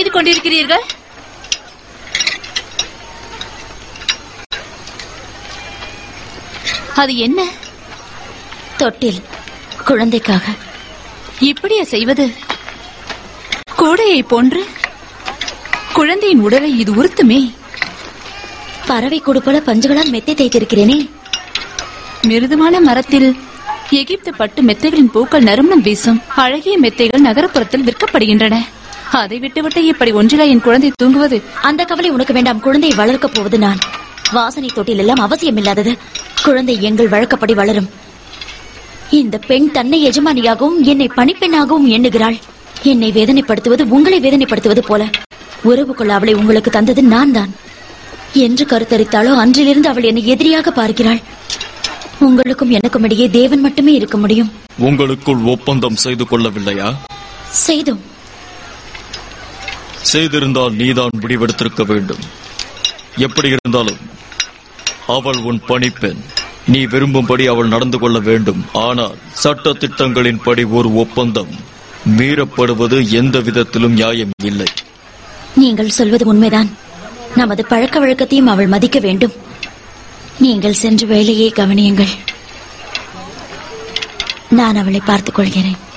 செய்து கொண்டிருக்கிறீர்கள் அது என்ன தொட்டில் குழந்தைக்காக இப்படியா செய்வது கோடையை போன்று குழந்தையின் உடலை இது உறுத்துமே பறவை கூடு போல பஞ்சுகளால் மெத்தை தேய்த்திருக்கிறேனே மிருதுவான மரத்தில் எகிப்து பட்டு மெத்தைகளின் பூக்கள் நறுமணம் வீசும் அழகிய மெத்தைகள் நகரப்புறத்தில் விற்கப்படுகின்றன அதை விட்டுவிட்டு இப்படி ஒன்றிலா என் குழந்தை தூங்குவது அந்த கவலை உனக்கு வேண்டாம் குழந்தையை வளர்க்கப் போவது நான் வாசனை தொட்டில் எல்லாம் அவசியமில்லாதது குழந்தை எங்கள் வழக்கப்படி வளரும் இந்த பெண் தன்னை எஜமானியாகவும் என்னை பணிப்பெண்ணாகவும் எண்ணுகிறாள் என்னை வேதனைப்படுத்துவது உங்களை வேதனைப்படுத்துவது போல உறவு கொள்ள அவளை உங்களுக்கு தந்தது நான் தான் என்று கருத்தரித்தாளோ அன்றிலிருந்து அவள் என்னை எதிரியாக பார்க்கிறாள் உங்களுக்கும் எனக்கும் இடையே தேவன் மட்டுமே இருக்க முடியும் உங்களுக்குள் ஒப்பந்தம் செய்து கொள்ளவில்லையா செய்தோம் செய்திருந்தால் நீதான் முடிவெடுத்திருக்க வேண்டும் எப்படி இருந்தாலும் அவள் உன் பணிப்பெண் நீ விரும்பும்படி அவள் நடந்து கொள்ள வேண்டும் ஆனால் சட்ட திட்டங்களின்படி ஒரு ஒப்பந்தம் மீறப்படுவது எந்த விதத்திலும் நியாயம் இல்லை நீங்கள் சொல்வது உண்மைதான் நமது பழக்க வழக்கத்தையும் அவள் மதிக்க வேண்டும் நீங்கள் சென்று வேலையை கவனியுங்கள் நான் அவளை பார்த்துக் கொள்கிறேன்